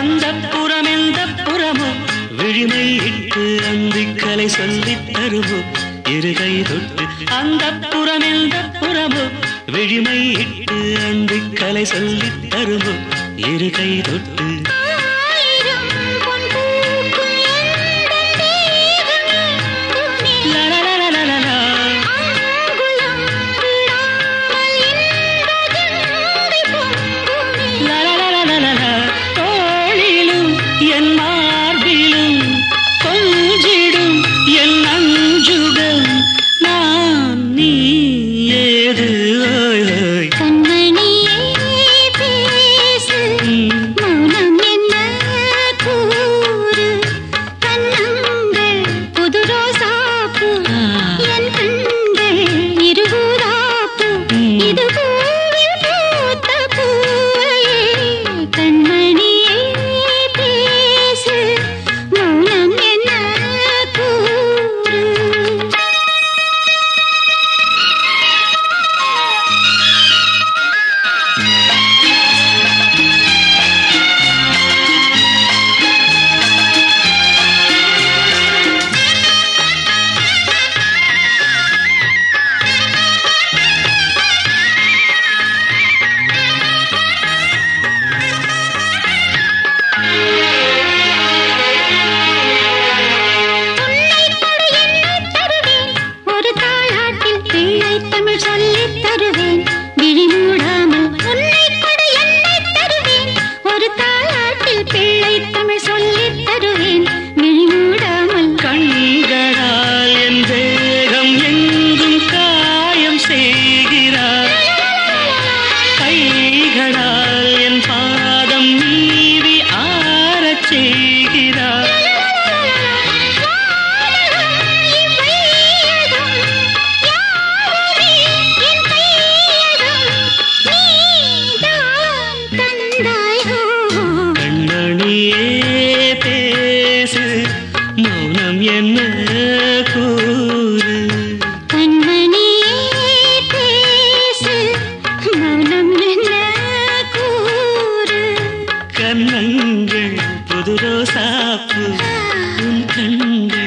அந்த புறம் எந்த புறமோ விழிமை இட்டு அந்திக்கலை சொல்லித் தருமோ இருகை தொட்டு அந்த புறம் எந்த புறமோ விழிமை இட்டு அந்திக்கலை சொல்லித் தருமோ இருகை தொட்டு ஆயிரம் பொன் பூக்கும் எந்தன் தேகமே லலலலலலா. அங்குலம் விடாமல் இன்பகங்கை பொங்குமே லலலலலலா. தோளிலும் என் மார்பிலும் கொஞ்சிடும் என் அஞ்சுகம் நான் நீ ஏது ஓய் ஓய். கண்மணியே பேசு ம். மௌனம் என்ன கூறு கண்ணங்கள் புது ரோசாப்பூ என் கண்கள் இருபுறாப்பூ ம். இது பூவில் பூத்த பூவையே கண்மணியே பேசு மௌனம் என்ன கூறு ஒரு தாளாட்டில் பிள்ளை தமிழ் சொல்லித் தருவேன் விழி மூடாமல் உன்னை கொடு என்னை தருவேன் ஒரு தாளாட்டில் பிள்ளை தமிழ் சொல்லித் தருவேன் விழி மூடாமல் கண்களால் என் தேகம் எங்கும் காயம் செய்கிறார் கைகளால் என் பாதம் நீவி ஆறச் செய்கிறார் கண்மணியே பேசு மௌனம் என்ன கூறு கண்ணங்கள் புது ரோசாப்பு உன் கண்கள்